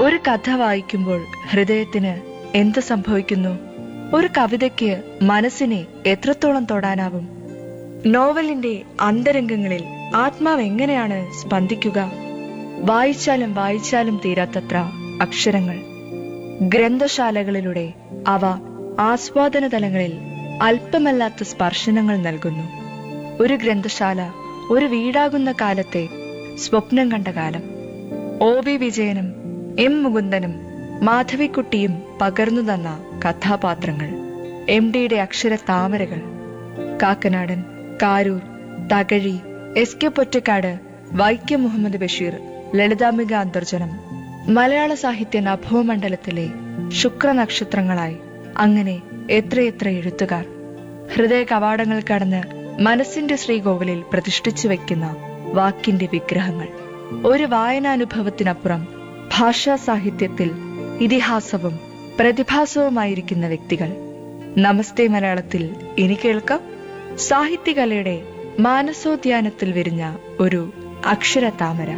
ഒരു കഥ വായിക്കുമ്പോൾ ഹൃദയത്തിന് എന്ത് സംഭവിക്കുന്നു ഒരു കവിതയ്ക്ക് മനസ്സിനെ എത്രത്തോളം തൊടാനാവും നോവലിന്റെ അന്തരംഗങ്ങളിൽ ആത്മാവ് എങ്ങനെയാണ് സ്പന്ദിക്കുക വായിച്ചാലും വായിച്ചാലും തീരാത്തത്ര അക്ഷരങ്ങൾ ഗ്രന്ഥശാലകളിലൂടെ അവ ആസ്വാദന തലങ്ങളിൽ അല്പമല്ലാത്ത സ്പർശനങ്ങൾ നൽകുന്നു ഒരു ഗ്രന്ഥശാല ഒരു വീടാകുന്ന കാലത്തെ സ്വപ്നം കണ്ട കാലം ഒ വി വിജയനും എം മുകുന്ദനും മാധവിക്കുട്ടിയും പകർന്നു തന്ന കഥാപാത്രങ്ങൾ എം ഡിയുടെ അക്ഷര താമരകൾ കാക്കനാടൻ കാരൂർ തകഴി എസ് കെ പൊറ്റക്കാട് വൈക്കം മുഹമ്മദ് ബഷീർ ലളിതാംബിക അന്തർജനം മലയാള സാഹിത്യ നഭോമണ്ഡലത്തിലെ ശുക്രനക്ഷത്രങ്ങളായി അങ്ങനെ എത്രയെത്ര എഴുത്തുകാർ ഹൃദയ കവാടങ്ങൾ കടന്ന് മനസ്സിന്റെ ശ്രീകോവിലിൽ പ്രതിഷ്ഠിച്ചു വെക്കുന്ന വാക്കിന്റെ വിഗ്രഹങ്ങൾ ഒരു വായനാനുഭവത്തിനപ്പുറം ഭാഷാ സാഹിത്യത്തിൽ ഇതിഹാസവും പ്രതിഭാസവുമായിരിക്കുന്ന വ്യക്തികൾ നമസ്തേ മലയാളത്തിൽ ഇനി കേൾക്കാം സാഹിത്യകലയുടെ മാനസോദ്യാനത്തിൽ വിരിഞ്ഞ ഒരു അക്ഷര താമര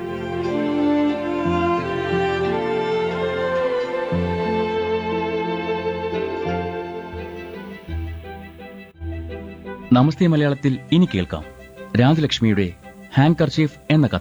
നമസ്തേ മലയാളത്തിൽ ഇനി കേൾക്കാം രാജലക്ഷ്മിയുടെ ഹാൻഡ് കർച്ചീഫ് എന്ന കഥ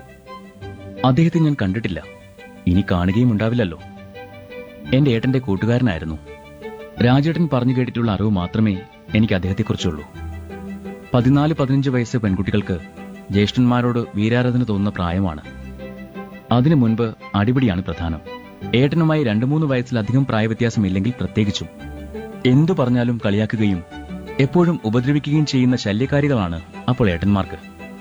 അദ്ദേഹത്തെ ഞാൻ കണ്ടിട്ടില്ല ഇനി കാണുകയും ഉണ്ടാവില്ലല്ലോ എന്റെ ഏട്ടന്റെ കൂട്ടുകാരനായിരുന്നു രാജേട്ടൻ പറഞ്ഞു കേട്ടിട്ടുള്ള അറിവ് മാത്രമേ എനിക്ക് അദ്ദേഹത്തെക്കുറിച്ചുള്ളൂ പതിനാല് പതിനഞ്ച് വയസ്സ് പെൺകുട്ടികൾക്ക് ജ്യേഷ്ഠന്മാരോട് വീരാരാധന തോന്നുന്ന പ്രായമാണ് അതിനു മുൻപ് അടിപിടിയാണ് പ്രധാനം ഏട്ടനുമായി രണ്ടു മൂന്ന് വയസ്സിലധികം പ്രായവ്യത്യാസമില്ലെങ്കിൽ പ്രത്യേകിച്ചും എന്തു പറഞ്ഞാലും കളിയാക്കുകയും എപ്പോഴും ഉപദ്രവിക്കുകയും ചെയ്യുന്ന ശല്യക്കാരികളാണ് അപ്പോൾ ഏട്ടന്മാർക്ക്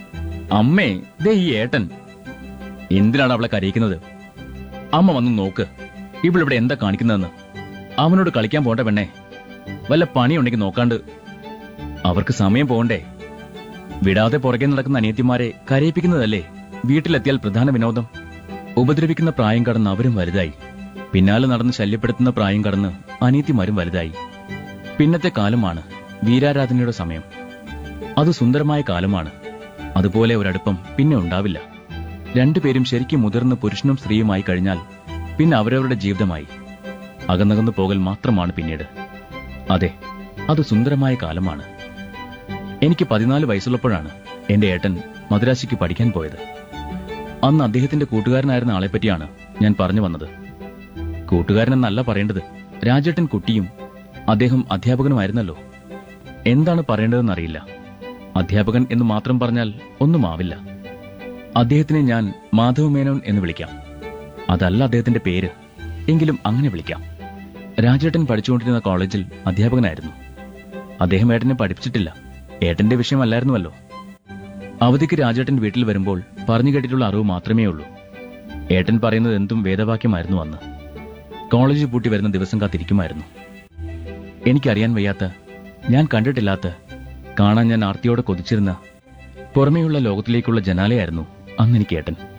അമ്മേ ദേ ഈ ഏട്ടൻ എന്തിനാണ് അവളെ കരയിക്കുന്നത് അമ്മ വന്ന് നോക്ക് ഇവളിവിടെ എന്താ കാണിക്കുന്നതെന്ന് അവനോട് കളിക്കാൻ പോണ്ട പെണ്ണേ വല്ല പണിയുണ്ടെങ്കിൽ നോക്കാണ്ട് അവർക്ക് സമയം പോകണ്ടേ വിടാതെ പുറകെ നടക്കുന്ന അനിയത്തിമാരെ കരയിപ്പിക്കുന്നതല്ലേ വീട്ടിലെത്തിയാൽ പ്രധാന വിനോദം ഉപദ്രവിക്കുന്ന പ്രായം കടന്ന് അവരും വലുതായി പിന്നാലെ നടന്ന് ശല്യപ്പെടുത്തുന്ന പ്രായം കടന്ന് അനിയത്തിമാരും വലുതായി പിന്നത്തെ കാലമാണ് വീരാരാധനയുടെ സമയം അത് സുന്ദരമായ കാലമാണ് അതുപോലെ ഒരടുപ്പം പിന്നെ ഉണ്ടാവില്ല രണ്ടുപേരും ശരിക്കും മുതിർന്ന പുരുഷനും സ്ത്രീയുമായി കഴിഞ്ഞാൽ പിന്നെ അവരവരുടെ ജീവിതമായി അകന്നകന്നു പോകൽ മാത്രമാണ് പിന്നീട് അതെ അത് സുന്ദരമായ കാലമാണ് എനിക്ക് പതിനാല് വയസ്സുള്ളപ്പോഴാണ് എന്റെ ഏട്ടൻ മദ്രാശിക്ക് പഠിക്കാൻ പോയത് അന്ന് അദ്ദേഹത്തിന്റെ കൂട്ടുകാരനായിരുന്ന ആളെപ്പറ്റിയാണ് ഞാൻ പറഞ്ഞു വന്നത് കൂട്ടുകാരനെന്നല്ല പറയേണ്ടത് രാജേട്ടൻ കുട്ടിയും അദ്ദേഹം അധ്യാപകനുമായിരുന്നല്ലോ എന്താണ് പറയേണ്ടതെന്നറിയില്ല അധ്യാപകൻ എന്ന് മാത്രം പറഞ്ഞാൽ ഒന്നും ആവില്ല അദ്ദേഹത്തിനെ ഞാൻ മാധവ് മേനോൻ എന്ന് വിളിക്കാം അതല്ല അദ്ദേഹത്തിന്റെ പേര് എങ്കിലും അങ്ങനെ വിളിക്കാം രാജേട്ടൻ പഠിച്ചുകൊണ്ടിരുന്ന കോളേജിൽ അധ്യാപകനായിരുന്നു അദ്ദേഹം ഏട്ടനെ പഠിപ്പിച്ചിട്ടില്ല ഏട്ടന്റെ വിഷയമല്ലായിരുന്നുവല്ലോ അവധിക്ക് രാജേട്ടൻ വീട്ടിൽ വരുമ്പോൾ പറഞ്ഞു കേട്ടിട്ടുള്ള അറിവ് മാത്രമേ ഉള്ളൂ ഏട്ടൻ പറയുന്നത് എന്തും വേദവാക്യമായിരുന്നു അന്ന് കോളേജ് പൂട്ടി വരുന്ന ദിവസം കാത്തിരിക്കുമായിരുന്നു എനിക്കറിയാൻ വയ്യാത്ത ഞാൻ കണ്ടിട്ടില്ലാത്ത കാണാൻ ഞാൻ ആർത്തിയോടെ കൊതിച്ചിരുന്ന പുറമേയുള്ള ലോകത്തിലേക്കുള്ള ജനാലയായിരുന്നു അന്ന് എനിക്ക് ഏട്ടൻ